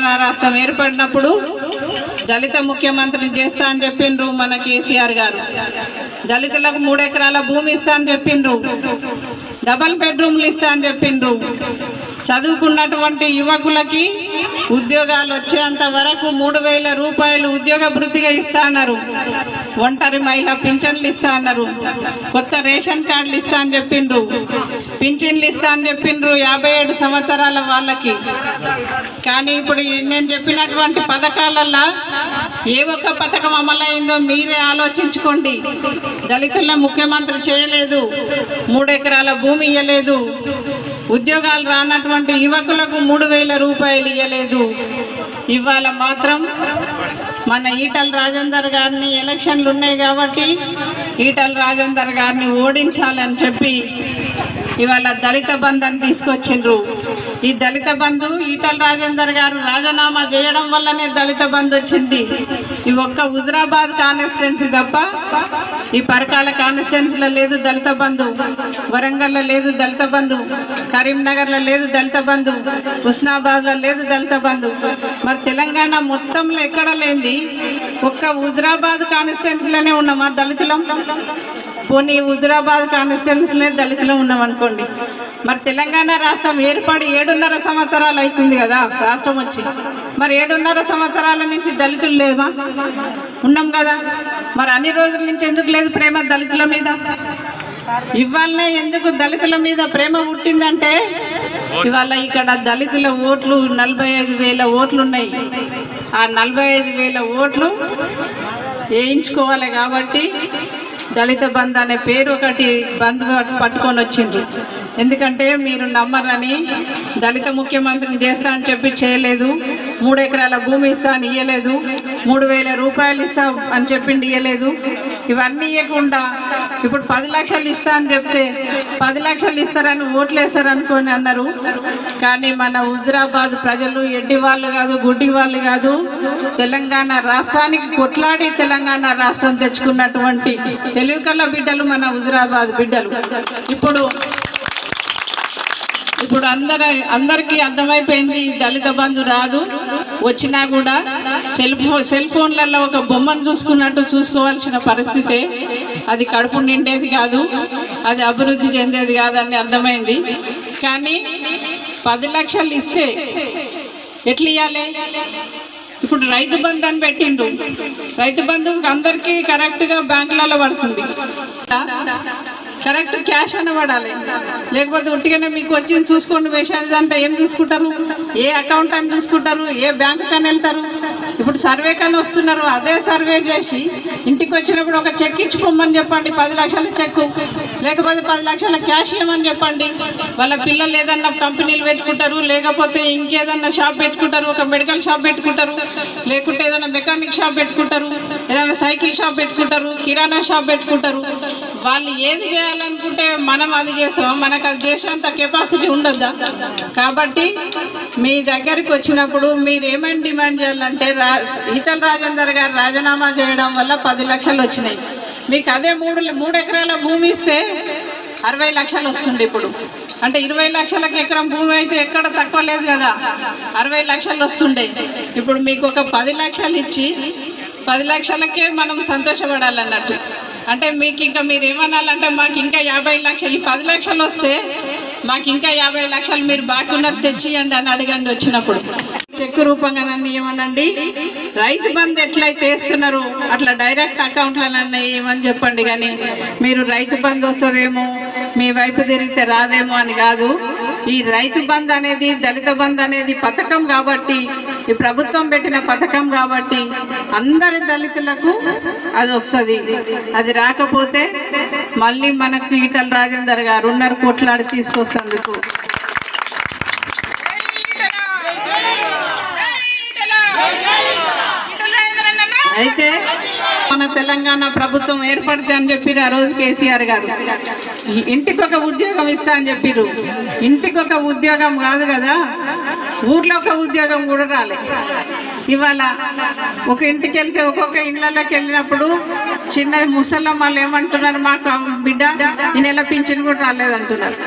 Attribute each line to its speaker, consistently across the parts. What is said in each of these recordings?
Speaker 1: తెలంగాణ రాష్ట్రం ఏర్పడినప్పుడు దళిత ముఖ్యమంత్రిని చేస్తా అని చెప్పిండ్రు మన కేసీఆర్ గారు దళితులకు మూడు ఎకరాల భూమి ఇస్తా అని చెప్పిండ్రు డబల్ బెడ్రూమ్లు ఇస్తా అని చెప్పిండ్రు చదువుకున్నటువంటి యువకులకి ఉద్యోగాలు వచ్చేంత వరకు మూడు వేల రూపాయలు ఉద్యోగ భృతిగా ఇస్తా అన్నారు ఒంటరి మహిళ పింఛన్లు ఇస్తా అన్నారు కొత్త రేషన్ కార్డులు ఇస్తా అని చెప్పిండ్రు పింఛన్లు ఇస్తా అని చెప్పిండ్రు యాభై ఏడు సంవత్సరాల వాళ్ళకి కానీ ఇప్పుడు ఈ నేను చెప్పినటువంటి పథకాలల్లో ఏ ఒక్క పథకం అమలైందో మీరే ఆలోచించుకోండి దళితుల ముఖ్యమంత్రి చేయలేదు మూడు ఎకరాల భూమి ఇవ్వలేదు ఉద్యోగాలు రానటువంటి యువకులకు మూడు వేల రూపాయలు ఇవ్వలేదు ఇవాళ మాత్రం మన ఈటల రాజేందర్ గారిని ఎలక్షన్లు ఉన్నాయి కాబట్టి ఈటల రాజేందర్ గారిని ఓడించాలని చెప్పి ఇవాళ దళిత బంధుని తీసుకొచ్చిండ్రు ఈ దళిత బంధు ఈటల రాజేందర్ గారు రాజీనామా చేయడం వల్లనే దళిత బంధు వచ్చింది ఈ ఒక్క హుజరాబాద్ కాన్స్టిట్యున్సీ తప్ప ఈ పరకాల కాన్స్టిట్యున్సీలో లేదు దళిత బంధు వరంగల్లో లేదు దళిత బంధు కరీంనగర్లో లేదు దళిత బంధు హుస్నాబాద్లో లేదు దళిత బంధు మరి తెలంగాణ మొత్తంలో ఎక్కడ లేనిది ఒక్క హుజరాబాద్ కాన్స్టిట్యున్సీలోనే ఉన్నామా దళితులం పోనీ హుజరాబాద్ కాన్స్టిట్యున్సీలో దళితులు ఉన్నాం అనుకోండి మరి తెలంగాణ రాష్ట్రం ఏర్పడి ఏడున్నర సంవత్సరాలు అవుతుంది కదా రాష్ట్రం వచ్చి మరి ఏడున్నర సంవత్సరాల నుంచి దళితులు లేవా ఉన్నాం కదా మరి అన్ని రోజుల నుంచి ఎందుకు లేదు ప్రేమ దళితుల మీద ఇవాళనే ఎందుకు దళితుల మీద ప్రేమ పుట్టిందంటే ఇవాళ ఇక్కడ దళితుల ఓట్లు నలభై ఐదు వేల ఓట్లు ఉన్నాయి ఆ నలభై ఐదు వేల ఓట్లు వేయించుకోవాలి కాబట్టి దళిత బంధు అనే పేరు ఒకటి బంధు పట్టుకొని వచ్చిండ్రు ఎందుకంటే మీరు నమ్మరని దళిత ముఖ్యమంత్రిని చేస్తా అని చెప్పి చేయలేదు మూడు ఎకరాల భూమి ఇస్తా అని ఇయ్యలేదు మూడు వేల రూపాయలు ఇస్తా అని చెప్పిండి ఇయ్యలేదు ఇవన్నీ ఇవ్వకుండా ఇప్పుడు పది లక్షలు ఇస్తా అని చెప్తే పది లక్షలు ఇస్తారని ఓట్లు వేస్తారనుకొని అన్నారు కానీ మన హుజురాబాద్ ప్రజలు ఎడ్డి వాళ్ళు కాదు గుడ్డి వాళ్ళు కాదు తెలంగాణ రాష్ట్రానికి కొట్లాడి తెలంగాణ రాష్ట్రం తెచ్చుకున్నటువంటి తెలుగు కళ్ళ బిడ్డలు మన హుజురాబాద్ బిడ్డలు ఇప్పుడు ఇప్పుడు అందర అందరికీ అర్థమైపోయింది ఈ దళిత బంధు రాదు వచ్చినా కూడా సెల్ ఫోన్ సెల్ ఫోన్లలో ఒక బొమ్మను చూసుకున్నట్టు చూసుకోవాల్సిన పరిస్థితే అది కడుపు నిండేది కాదు అది అభివృద్ధి చెందేది కాదని అర్థమైంది కానీ పది లక్షలు ఇస్తే ఎట్లా ఇవ్వాలి ఇప్పుడు రైతు బంధు అని పెట్టిండు రైతు బంధు అందరికీ కరెక్ట్గా బ్యాంకులలో పడుతుంది కరెక్ట్ క్యాష్ అన్న పడాలి లేకపోతే ఉట్టిగానే మీకు వచ్చింది చూసుకోండి మెసేజ్ అంటే ఏం చూసుకుంటారు ఏ అకౌంట్ అని చూసుకుంటారు ఏ బ్యాంక్ కని వెళ్తారు ఇప్పుడు సర్వే కని వస్తున్నారు అదే సర్వే చేసి ఇంటికి వచ్చినప్పుడు ఒక చెక్ ఇచ్చిపోమని చెప్పండి పది లక్షల చెక్ లేకపోతే పది లక్షల క్యాష్ ఇవ్వమని చెప్పండి వాళ్ళ పిల్లలు ఏదన్నా కంపెనీలు పెట్టుకుంటారు లేకపోతే ఇంకేదన్నా షాప్ పెట్టుకుంటారు ఒక మెడికల్ షాప్ పెట్టుకుంటారు లేకుంటే ఏదైనా మెకానిక్ షాప్ పెట్టుకుంటారు ఏదైనా సైకిల్ షాప్ పెట్టుకుంటారు కిరాణా షాప్ పెట్టుకుంటారు వాళ్ళు ఏది చేయాలనుకుంటే మనం అది చేస్తాం మనకు అది చేసేంత కెపాసిటీ ఉండొద్దా కాబట్టి మీ దగ్గరికి వచ్చినప్పుడు మీరు ఏమేమి డిమాండ్ చేయాలంటే రా ఈటల రాజేందర్ గారు రాజీనామా చేయడం వల్ల పది లక్షలు వచ్చినాయి మీకు అదే మూడు మూడు ఎకరాల భూమి ఇస్తే అరవై లక్షలు వస్తుంది ఇప్పుడు అంటే ఇరవై లక్షలకు ఎకరం భూమి అయితే ఎక్కడ తక్కువ లేదు కదా అరవై లక్షలు వస్తుండే ఇప్పుడు మీకు ఒక పది లక్షలు ఇచ్చి పది లక్షలకే మనం సంతోషపడాలన్నట్టు అంటే మీకు ఇంకా మీరు ఏమనాలంటే మాకు ఇంకా యాభై లక్షలు ఈ పది లక్షలు వస్తే మాకు ఇంకా యాభై లక్షలు మీరు బాకీ ఉన్నారు తెచ్చియండి అని అడగండి వచ్చినప్పుడు చెక్ రూపంగా నన్ను ఏమనండి రైతు బంధు ఎట్లయితే వేస్తున్నారు అట్లా డైరెక్ట్ అకౌంట్లనన్నా ఏమని చెప్పండి కానీ మీరు రైతు బంధు వస్తుందేమో మీ వైపు తిరిగితే రాదేమో అని కాదు ఈ రైతు బంధు అనేది దళిత బంధు అనేది పథకం కాబట్టి ఈ ప్రభుత్వం పెట్టిన పథకం కాబట్టి అందరి దళితులకు అది వస్తుంది అది రాకపోతే మళ్ళీ మనకు ఈటల రాజేందర్ గారు ఉన్నారు కొట్లాడి తీసుకొస్తందుకు అయితే మన తెలంగాణ ప్రభుత్వం ఏర్పడితే అని చెప్పిరు ఆ రోజు కేసీఆర్ గారు ఇంటికి ఒక ఉద్యోగం ఇస్తా అని చెప్పిరు ఇంటికి ఒక ఉద్యోగం కాదు కదా ఊర్లో ఒక ఉద్యోగం కూడా రాలే ఇవాళ ఒక ఇంటికి వెళ్తే ఒక్కొక్క ఇళ్ళలోకి వెళ్ళినప్పుడు చిన్న ముసలమ్మలు ఏమంటున్నారు మాకు బిడ్డ ఈ నెల పింఛన్ కూడా రాలేదంటున్నారు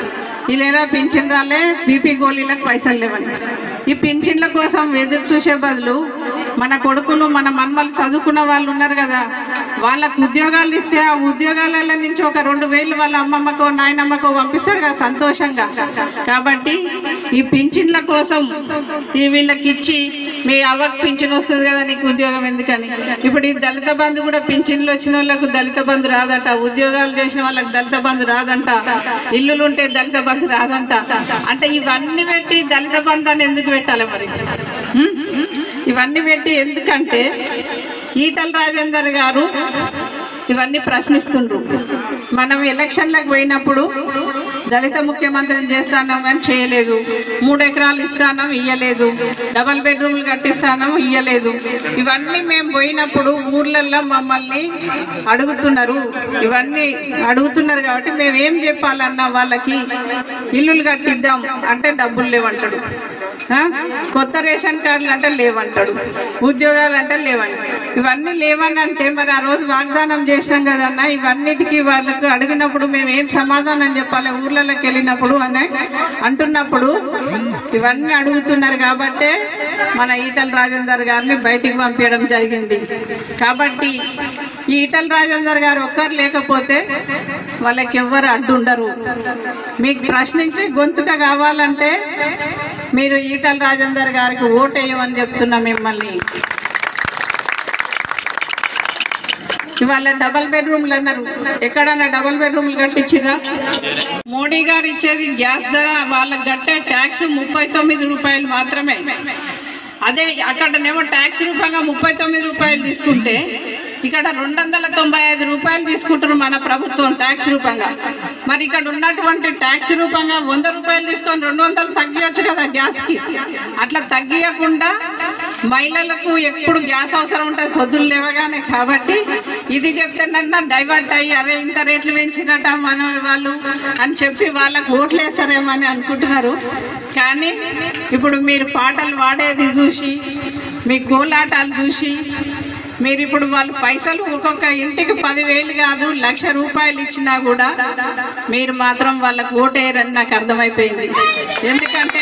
Speaker 1: ఇలా పింఛన్ రాలే బీపీ గోళీలకు పైసలు లేవని ఈ పింఛన్ల కోసం ఎదురు చూసే బదులు మన కొడుకులు మన మన్మలు చదువుకున్న వాళ్ళు ఉన్నారు కదా వాళ్ళకు ఉద్యోగాలు ఇస్తే ఆ ఉద్యోగాల నుంచి ఒక రెండు వేలు వాళ్ళ అమ్మమ్మకో నాయనమ్మకో పంపిస్తాడు కదా సంతోషంగా కాబట్టి ఈ పింఛన్ల కోసం ఈ వీళ్ళకి ఇచ్చి మీ అవ్వకు పింఛన్ వస్తుంది కదా నీకు ఉద్యోగం ఎందుకని ఇప్పుడు ఈ దళిత బంధు కూడా పింఛన్లు వచ్చిన వాళ్ళకు దళిత బంధు రాదట ఉద్యోగాలు చేసిన వాళ్ళకి దళిత బంధు రాదంట ఇల్లులు ఉంటే దళిత బంధు రాదంట అంటే ఇవన్నీ పెట్టి దళిత బంధు అని ఎందుకు పెట్టాలి మరి హ్మ్? ఇవన్నీ పెట్టి ఎందుకంటే ఈటల రాజేందర్ గారు ఇవన్నీ ప్రశ్నిస్తుండ్రు మనం ఎలక్షన్లకు పోయినప్పుడు దళిత ముఖ్యమంత్రిని చేస్తానం కానీ చేయలేదు మూడు ఎకరాలు ఇస్తానం ఇయ్యలేదు డబల్ బెడ్రూమ్లు కట్టిస్తానం ఇయ్యలేదు ఇవన్నీ మేము పోయినప్పుడు ఊర్లల్లో మమ్మల్ని అడుగుతున్నారు ఇవన్నీ అడుగుతున్నారు కాబట్టి మేము ఏం చెప్పాలన్నా వాళ్ళకి ఇల్లులు కట్టిద్దాం అంటే డబ్బులు లేవంటాడు ఆ? కొత్త రేషన్ కార్డులు అంటే లేవంటాడు ఉద్యోగాలు అంటే లేవండి ఇవన్నీ లేవని అంటే మరి ఆ రోజు వాగ్దానం చేసినాం కదన్నా ఇవన్నిటికీ వాళ్ళకు అడిగినప్పుడు మేము ఏం సమాధానం చెప్పాలి ఊర్లలోకి వెళ్ళినప్పుడు అని అంటున్నప్పుడు ఇవన్నీ అడుగుతున్నారు కాబట్టే మన ఈటల రాజేందర్ గారిని బయటికి పంపించడం జరిగింది కాబట్టి ఈ ఈటల రాజేందర్ గారు ఒక్కరు లేకపోతే వాళ్ళకి ఎవ్వరు అడ్డు ఉండరు మీకు ప్రశ్నించి గొంతుక కావాలంటే మీరు ఈటల రాజేందర్ గారికి ఓటేయమని చెప్తున్నా మిమ్మల్ని ఇవాళ డబల్ బెడ్రూమ్లు అన్నారు ఎక్కడన్నా డబల్ బెడ్రూమ్లు కట్టించిరా మోడీ గారు ఇచ్చేది గ్యాస్ ధర వాళ్ళకి కట్టే ట్యాక్స్ ముప్పై తొమ్మిది రూపాయలు మాత్రమే అదే అక్కడనేమో ట్యాక్స్ రూపంగా ముప్పై తొమ్మిది రూపాయలు తీసుకుంటే ఇక్కడ రెండు వందల తొంభై ఐదు రూపాయలు తీసుకుంటారు మన ప్రభుత్వం ట్యాక్స్ రూపంగా మరి ఇక్కడ ఉన్నటువంటి ట్యాక్స్ రూపంగా వంద రూపాయలు తీసుకొని రెండు వందలు తగ్గియొచ్చు కదా గ్యాస్కి అట్లా తగ్గియకుండా మహిళలకు ఎప్పుడు గ్యాస్ అవసరం ఉంటుంది పొద్దులు లేవగానే కాబట్టి ఇది చెప్తేనన్నా డైవర్ట్ అయ్యి అరే ఇంత రేట్లు పెంచినట మన వాళ్ళు అని చెప్పి వాళ్ళకు ఓట్లు వేస్తారేమో అని అనుకుంటున్నారు కానీ ఇప్పుడు మీరు పాటలు పాడేది చూసి మీ కోలాటాలు చూసి మీరు ఇప్పుడు వాళ్ళు పైసలు ఒక్కొక్క ఇంటికి పదివేలు కాదు లక్ష రూపాయలు ఇచ్చినా కూడా మీరు మాత్రం వాళ్ళకు ఓటేయరని నాకు అర్థమైపోయింది ఎందుకంటే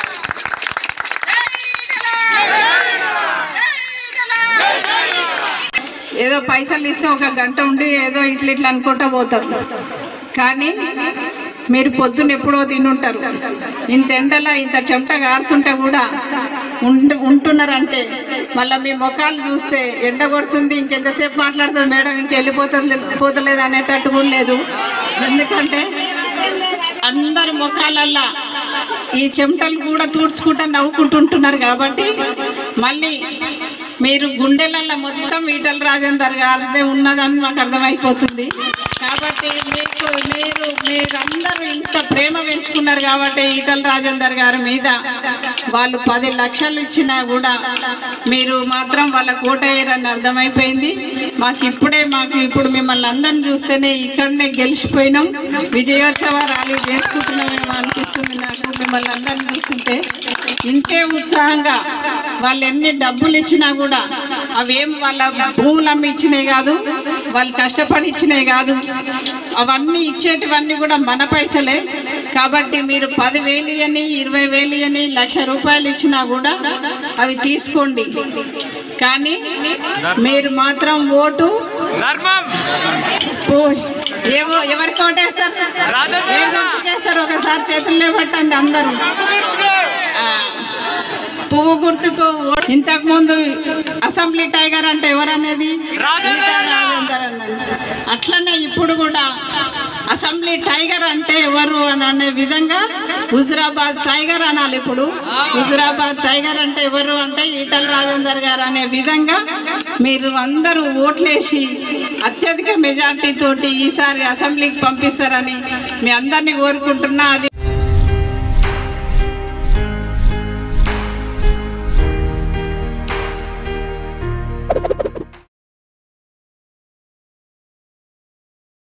Speaker 1: ఏదో పైసలు ఇస్తే ఒక గంట ఉండి ఏదో ఇట్లా ఇట్లా అనుకుంటా పోతారు కానీ మీరు పొద్దున్న ఎప్పుడో తినుంటారు ఇంత ఎండలా ఇంత చెమట గారుతుంటే కూడా ఉంట ఉంటున్నారంటే మళ్ళీ మీ ముఖాలు చూస్తే ఎండ కొడుతుంది ఇంకెంతసేపు మాట్లాడుతుంది మేడం ఇంక వెళ్ళిపోతుంది పోతలేదు అనేటట్టు కూడా లేదు ఎందుకంటే అందరి ముఖాలల్లా ఈ చెమటలు కూడా తూడ్చుకుంటా నవ్వుకుంటుంటున్నారు కాబట్టి మళ్ళీ మీరు గుండెలల్లో మొత్తం ఈటల రాజేందర్ గారిదే ఉన్నదని మాకు అర్థమైపోతుంది కాబట్టి మీకు మీరు మీరందరూ ఇంత ప్రేమ పెంచుకున్నారు కాబట్టి ఈటల రాజేందర్ గారి మీద వాళ్ళు పది లక్షలు ఇచ్చినా కూడా మీరు మాత్రం వాళ్ళకు ఓటయ్యారని అర్థమైపోయింది మాకు ఇప్పుడే మాకు ఇప్పుడు మిమ్మల్ని అందరిని చూస్తేనే ఇక్కడనే గెలిచిపోయినాం విజయోత్సవ ర్యాలీ చేసుకుంటున్నామేమో అనిపిస్తుంది నాకు మిమ్మల్ని అందరిని చూస్తుంటే ఇంతే ఉత్సాహంగా వాళ్ళు ఎన్ని డబ్బులు ఇచ్చినా కూడా అవేం వాళ్ళ భూములు అమ్మి ఇచ్చినాయి కాదు వాళ్ళు కష్టపడి ఇచ్చినాయి కాదు అవన్నీ ఇచ్చేటివన్నీ కూడా మన పైసలే కాబట్టి మీరు పదివేలు అని ఇరవై వేలు అని లక్ష రూపాయలు ఇచ్చినా కూడా అవి తీసుకోండి కానీ మీరు మాత్రం ఓటు
Speaker 2: ధర్మం
Speaker 1: ఓ- ఏమో ఎవరికి ఓటేస్తారు ఏ గుర్తుకేస్తారు ఒకసారి చేతుల్లో పెట్టండి అందరూ ఆ, పువ్వు గుర్తుకు ఓ- ఇంతకు ముందు అసెంబ్లీ టైగర్ అంటే ఎవరనేది
Speaker 2: రాజేందర్ అన్న.
Speaker 1: రాజేందర్ అన్నది. అట్లనే ఇప్పుడు కూడా అసెంబ్లీ టైగర్ అంటే ఎవరు అని అనే విధంగా హుజురాబాద్ టైగర్ అనాలి ఇప్పుడు హుజురాబాద్ టైగర్ అంటే ఎవరు అంటే ఈటల రాజేందర్ గారు అనే విధంగా మీరు అందరూ ఓట్లేసి అత్యధిక మెజార్టీ తోటి ఈసారి అసెంబ్లీకి పంపిస్తారని మీ అందరినీ కోరుకుంటున్నా అది